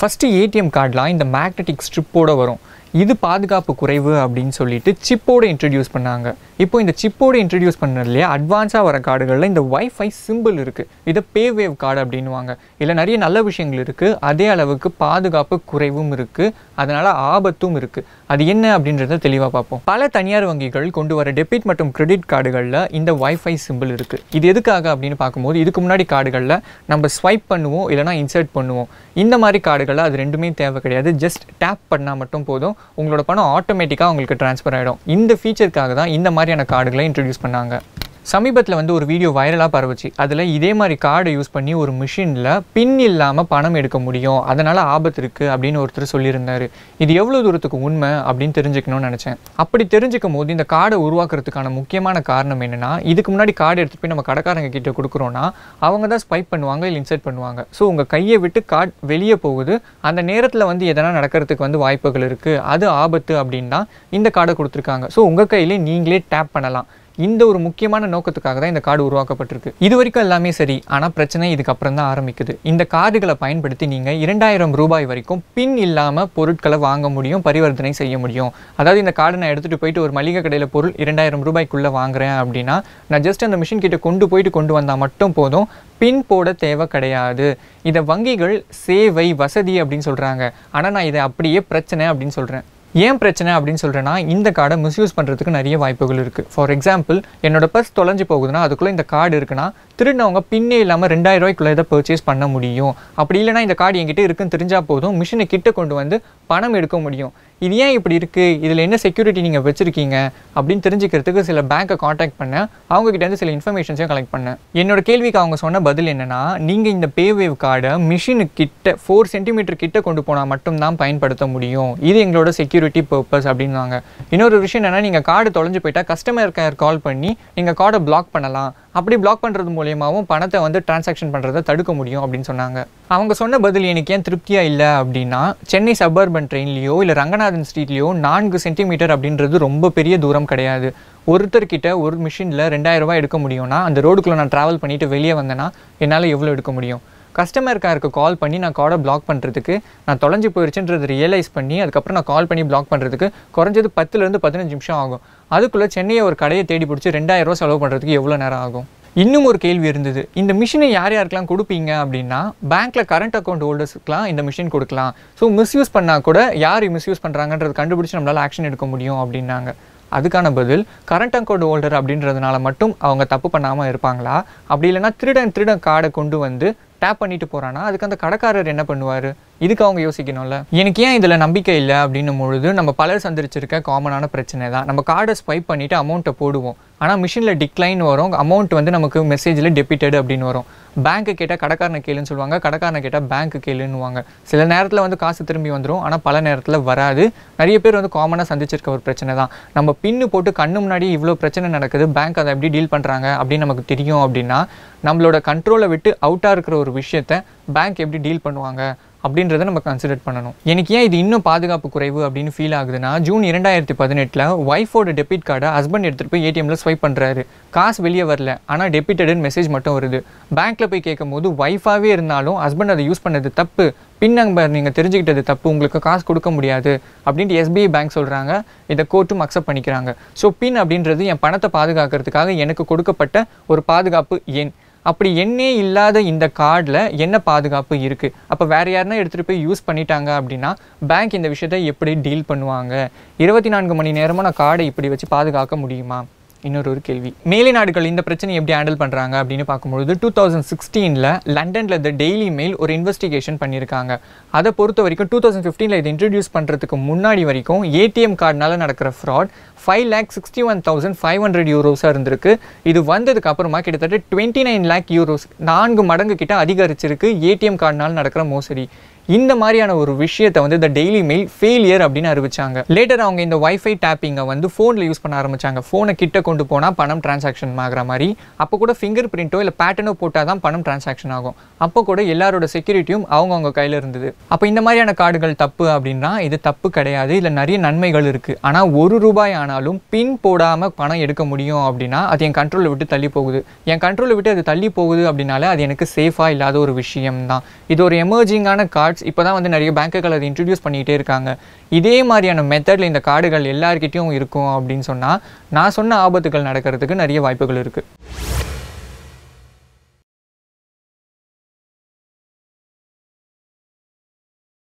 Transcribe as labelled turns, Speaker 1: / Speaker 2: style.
Speaker 1: first ATM கார்டெலாம் இந்த magnetic ஸ்ட்ரிப்போட வரும் இது பாதுகாப்பு குறைவு அப்படின்னு சொல்லிட்டு சிப்போட இன்ட்ரடியூஸ் பண்ணாங்க இப்போ இந்த சிப்போட இன்ட்ரடியூஸ் பண்ணதுலேயே அட்வான்ஸாக வர கார்டுகளில் இந்த வைஃபை சிம்பிள் இருக்குது இதை பே வேவ் கார்டு அப்படின்னுவாங்க இதில் நிறைய நல்ல விஷயங்கள் இருக்குது அதே அளவுக்கு பாதுகாப்பு குறைவும் இருக்குது அதனால் ஆபத்தும் இருக்குது அது என்ன அப்படின்றத தெளிவாக பார்ப்போம் பல தனியார் வங்கிகள் கொண்டு வர டெபிட் மற்றும் கிரெடிட் கார்டுகளில் இந்த வைஃபை சிம்பிள் இருக்குது இது எதுக்காக அப்படின்னு பார்க்கும்போது இதுக்கு முன்னாடி கார்டுகளில் நம்ம ஸ்வைப் பண்ணுவோம் இல்லைனா இன்சர்ட் பண்ணுவோம் இந்த மாதிரி கார்டுகளில் அது ரெண்டுமே தேவை கிடையாது ஜஸ்ட் டேப் பண்ணால் மட்டும் போதும் உங்களோட பணம் ஆட்டோமேட்டிக்காக உங்களுக்கு ட்ரான்ஸ்ஃபர் ஆகிடும் இந்த ஃபீச்சருக்காக தான் இந்த மாதிரியான கார்டுகளை இன்ட்ரடியூஸ் பண்ணாங்க சமீபத்தில் வந்து ஒரு வீடியோ வைரலாக பரவுச்சு அதில் இதே மாதிரி கார்டை யூஸ் பண்ணி ஒரு மிஷினில் பின் இல்லாமல் பணம் எடுக்க முடியும் அதனால் ஆபத்து இருக்குது அப்படின்னு ஒருத்தர் சொல்லியிருந்தார் இது எவ்வளோ தூரத்துக்கு உண்மை அப்படின்னு தெரிஞ்சுக்கணும்னு நினச்சேன் அப்படி தெரிஞ்சுக்கும் போது இந்த கார்டை உருவாக்குறதுக்கான முக்கியமான காரணம் என்னென்னா இதுக்கு முன்னாடி கார்டு எடுத்துகிட்டு போய் நம்ம கடைக்காரங்க கிட்ட கொடுக்குறோன்னா அவங்க தான் ஸ்வைப் பண்ணுவாங்க இல்லை இன்சர்ட் பண்ணுவாங்க ஸோ உங்கள் கையை விட்டு கார்டு வெளியே போகுது அந்த நேரத்தில் வந்து எதனா நடக்கிறதுக்கு வந்து வாய்ப்புகள் இருக்குது அது ஆபத்து அப்படின்னா இந்த கார்டை கொடுத்துருக்காங்க ஸோ உங்கள் கையிலே நீங்களே டேப் பண்ணலாம் இந்த ஒரு முக்கியமான நோக்கத்துக்காக தான் இந்த கார்டு உருவாக்கப்பட்டிருக்கு இது வரைக்கும் எல்லாமே சரி ஆனால் பிரச்சனை இதுக்கப்புறம் தான் ஆரம்பிக்குது இந்த கார்டுகளை பயன்படுத்தி நீங்கள் இரண்டாயிரம் ரூபாய் வரைக்கும் பின் இல்லாமல் பொருட்களை வாங்க முடியும் பரிவர்த்தனை செய்ய முடியும் அதாவது இந்த கார்டை நான் எடுத்துகிட்டு போயிட்டு ஒரு மளிகை கடையில் பொருள் இரண்டாயிரம் ரூபாய்க்குள்ளே வாங்குறேன் அப்படின்னா நான் ஜஸ்ட் அந்த மிஷின் கிட்ட கொண்டு போயிட்டு கொண்டு வந்தால் மட்டும் போதும் பின் போட தேவை கிடையாது இதை வங்கிகள் சேவை வசதி அப்படின்னு சொல்கிறாங்க ஆனால் நான் இதை அப்படியே பிரச்சனை அப்படின்னு சொல்கிறேன் ஏன் பிரச்சனை அப்படின்னு சொல்கிறேன்னா இந்த கார்டை மிஸ்யூஸ் பண்ணுறதுக்கு நிறைய வாய்ப்புகள் இருக்குது ஃபார் எக்ஸாம்பிள் என்னோட பர்ஸ் தொலைஞ்சு போகுதுன்னா அதுக்குள்ளே இந்த கார்டு இருக்குன்னா திருடினவங்க பின்னே இல்லாமல் ரெண்டாயிரம் ரூபாய்க்குள்ளே இதை பர்ச்சேஸ் பண்ண முடியும் அப்படி இல்லைனா இந்த கார்டு என்கிட்ட இருக்குன்னு தெரிஞ்சால் போதும் மிஷினை கிட்ட கொண்டு வந்து பணம் எடுக்க முடியும் இது ஏன் இப்படி இருக்குது இதில் என்ன செக்யூரிட்டி நீங்கள் வச்சுருக்கீங்க அப்படின்னு தெரிஞ்சுக்கிறதுக்கு சில பேங்க்கை காண்டாக்ட் பண்ணேன் அவங்ககிட்ட சில இன்ஃபர்மேஷன்ஸையும் கலெக்ட் பண்ணேன் என்னோட கேள்விக்கு அவங்க சொன்ன பதில் என்னென்னா நீங்கள் இந்த பேவேவ் கார்டை மிஷினு கிட்ட ஃபோர் சென்டிமீட்டர் கிட்ட கொண்டு போனால் மட்டும்தான் பயன்படுத்த முடியும் இது எங்களோட செக்யூரிட்டி பர்பஸ் அப்படின்னாங்க இன்னொரு விஷயம் என்னென்னா நீங்கள் கார்டு தொலைஞ்சு போயிட்டா கஸ்டமர் கேர் கால் பண்ணி நீங்கள் கார்டை பிளாக் பண்ணலாம் அப்படி பிளாக் பண்ணுறது மூலியமாகவும் பணத்தை வந்து டிரான்சாக்ஷன் பண்ணுறதை தடுக்க முடியும் அப்படின்னு சொன்னாங்க அவங்க சொன்ன பதில் எனக்கு ஏன் திருப்தியாக இல்லை அப்படின்னா சென்னை சபர்பன் ட்ரெயின்லேயோ இல்லை ரங்கநாதன் ஸ்ட்ரீட்லேயோ நான்கு சென்டிமீட்டர் அப்படின்றது ரொம்ப பெரிய தூரம் கிடையாது ஒருத்தர்கிட்ட ஒரு மிஷினில் ரெண்டாயிரம் ரூபாய் எடுக்க முடியும்னா அந்த ரோடுக்குள்ளே நான் ட்ராவல் பண்ணிவிட்டு வெளியே வந்தேன்னா என்னால் எவ்வளோ எடுக்க முடியும் கஸ்டமர் கேருக்கு கால் பண்ணி நான் கார்டை பிளாக் பண்ணுறதுக்கு நான் தொலைஞ்சு போயிருச்சுன்றது ரியலைஸ் பண்ணி அதுக்கப்புறம் நான் கால் பண்ணி பிளாக் பண்ணுறதுக்கு குறைஞ்சது பத்துலேருந்து பதினஞ்சு நிமிஷம் ஆகும் அதுக்குள்ளே சென்னையை ஒரு கடையை தேடி பிடிச்சி ரெண்டாயிரம் ரூபா செலவு பண்ணுறதுக்கு எவ்வளோ நேரம் ஆகும் இன்னும் ஒரு கேள்வி இருந்தது இந்த மிஷினை யார் யாருக்கெல்லாம் கொடுப்பீங்க அப்படின்னா பேங்க்கில் கரண்ட் அக்கௌண்ட் ஹோல்டர்ஸ்க்குலாம் இந்த மிஷின் கொடுக்கலாம் ஸோ மிஸ்யூஸ் பண்ணால் கூட யார் மிஸ்யூஸ் பண்ணுறாங்கன்றது கண்டுபிடிச்சி நம்மளால் ஆக்ஷன் எடுக்க முடியும் அப்படின்னாங்க அதுக்கான பதில் கரண்ட் அக்கௌண்ட் ஹோல்டர் அப்படின்றதுனால மட்டும் அவங்க தப்பு பண்ணாமல் இருப்பாங்களா அப்படி இல்லைன்னா திருடன் திருடன் கார்டை கொண்டு வந்து டேப் பண்ணிட்டு போகிறான்னா அதுக்கு அந்த கடைக்காரர் என்ன பண்ணுவார் இதுக்கு அவங்க யோசிக்கணும்ல எனக்கு ஏன் இதில் நம்பிக்கை இல்லை அப்படின்னும் பொழுது நம்ம பலர் சந்திச்சிருக்க காமனான பிரச்சனை தான் நம்ம கார்டை ஸ்வைப் பண்ணிவிட்டு அமௌண்ட்டை போடுவோம் ஆனால் மிஷினில் டிக்ளைன் வரும் அமௌண்ட் வந்து நமக்கு மெசேஜில் டெபிட்டட் அப்படின்னு வரும் பேங்க்கு கேட்டால் கடைக்காரனை கேளுன்னு சொல்லுவாங்க கடைக்காரனை கேட்டால் பேங்க்கு கேளுன்னுவாங்க சில நேரத்தில் வந்து காசு திரும்பி வந்துடும் ஆனால் பல நேரத்தில் வராது நிறைய பேர் வந்து காமனாக சந்திச்சிருக்க ஒரு பிரச்சனை தான் நம்ம பின்னு போட்டு கண்ணு முன்னாடி இவ்வளோ பிரச்சனை நடக்குது பேங்க் அதை எப்படி டீல் பண்ணுறாங்க அப்படின்னு நமக்கு தெரியும் அப்படின்னா நம்மளோட கண்ட்ரோலை விட்டு அவுட்டாக இருக்கிற ஒரு விஷயத்த பேங்க் எப்படி டீல் பண்ணுவாங்க அப்படின்றத நம்ம கன்சிடர் பண்ணணும் எனக்கு ஏன் இது இன்னும் பாதுகாப்பு குறைவு அப்படின்னு ஃபீல் ஆகுதுன்னா ஜூன் இரண்டாயிரத்தி பதினெட்டில் ஒய்ஃபோட டெபிட் கார்டை ஹஸ்பண்ட் எடுத்துகிட்டு போய் ஏடிஎம்ல ஸ்வைப் பண்ணுறாரு காசு வெளியே வரல ஆனால் டெபிட்டடுன்னு மெசேஜ் மட்டும் வருது பேங்க்கில் போய் கேட்கும் போது ஒய்ஃபாகவே இருந்தாலும் ஹஸ்பண்ட் அதை யூஸ் பண்ணது தப்பு பின் நம்பர் நீங்கள் தெரிஞ்சுக்கிட்டது தப்பு உங்களுக்கு காசு கொடுக்க முடியாது அப்படின்ட்டு எஸ்பிஐ பேங்க் சொல்கிறாங்க இதை கோர்ட்டும் அக்செப்ட் பண்ணிக்கிறாங்க ஸோ பின் அப்படின்றது என் பணத்தை பாதுகாக்கிறதுக்காக எனக்கு கொடுக்கப்பட்ட ஒரு பாதுகாப்பு எண் அப்படி எண்ணே இல்லாத இந்த கார்டில் என்ன பாதுகாப்பு இருக்குது அப்போ வேறு யாருனா எடுத்துகிட்டு போய் யூஸ் பண்ணிட்டாங்க அப்படின்னா பேங்க் இந்த விஷயத்தை எப்படி டீல் பண்ணுவாங்க இருபத்தி நான்கு மணி நேரமாக நான் கார்டை இப்படி வச்சு பாதுகாக்க முடியுமா இன்னொரு ஒரு கேள்வி மேலை நாடுகள் இந்த பிரச்சனை எப்படி ஹேண்டில் பண்ணுறாங்க அப்படின்னு பார்க்கும்பொழுது டூ தௌசண்ட் சிக்ஸ்டீனில் லண்டனில் த டெய்லி மெயில் ஒரு இன்வெஸ்டிகேஷன் பண்ணியிருக்காங்க அதை பொறுத்த வரைக்கும் டூ தௌசண்ட் ஃபிஃப்டீனில் இதை இன்ட்ரடியூஸ் பண்ணுறதுக்கு முன்னாடி வரைக்கும் ஏடிஎம் கார்டுனால நடக்கிற fraud five lakh sixty one thousand five hundred யூரோஸாக இருந்திருக்கு இது வந்ததுக்கு அப்புறமா கிட்டத்தட்ட டுவெண்ட்டி நைன் லேக் யூரோஸ் நான்கு மடங்கு கிட்ட அதிகரிச்சிருக்கு ஏடிஎம் கார்டுனால நடக்கிற மோசடி இந்த மாதிரியான ஒரு விஷயத்தை வந்து இந்த டெய்லி மெயில் ஃபெயிலியர் அப்படின்னு அறிவிச்சாங்க லேட்டர் அவங்க இந்த வைஃபை டேப்பிங்கை வந்து ஃபோனில் யூஸ் பண்ண ஆரம்பிச்சாங்க ஃபோனை கிட்ட கொண்டு போனால் பணம் டிரான்சாக்ஷன் ஆகிற மாதிரி அப்போ கூட ஃபிங்கர் பிரிண்ட்டோ இல்லை பேட்டர்னோ போட்டால் தான் பணம் டிரான்சாக்ஷன் ஆகும் அப்போ கூட எல்லாரோட செக்யூரிட்டியும் அவங்கவுங்க கையில் இருந்தது அப்போ இந்த மாதிரியான கார்டுகள் தப்பு அப்படின்னா இது தப்பு கிடையாது இதில் நிறைய நன்மைகள் இருக்குது ஆனால் ஒரு ரூபாய் ஆனாலும் பின் போடாமல் பணம் எடுக்க முடியும் அப்படின்னா அது என் கண்ட்ரோலை விட்டு தள்ளி போகுது என் கண்ட்ரோலை விட்டு அது தள்ளி போகுது அப்படின்னாலே அது எனக்கு சேஃபாக இல்லாத ஒரு விஷயம் தான் இது ஒரு எமர்ஜிங்கான கார்ட்ஸ் இப்போ தான் வந்து நிறைய பேங்குகள் அதை இன்ட்ரடியூஸ் பண்ணிகிட்டே இருக்காங்க இதே மாதிரியான மெத்தடில் இந்த கார்டுகள் எல்லார்கிட்டயும் இருக்கும் அப்படின்னு சொன்னால் நான் சொன்ன ஆபத்துகள் நடக்கிறதுக்கு நிறைய வாய்ப்புகள் இருக்குது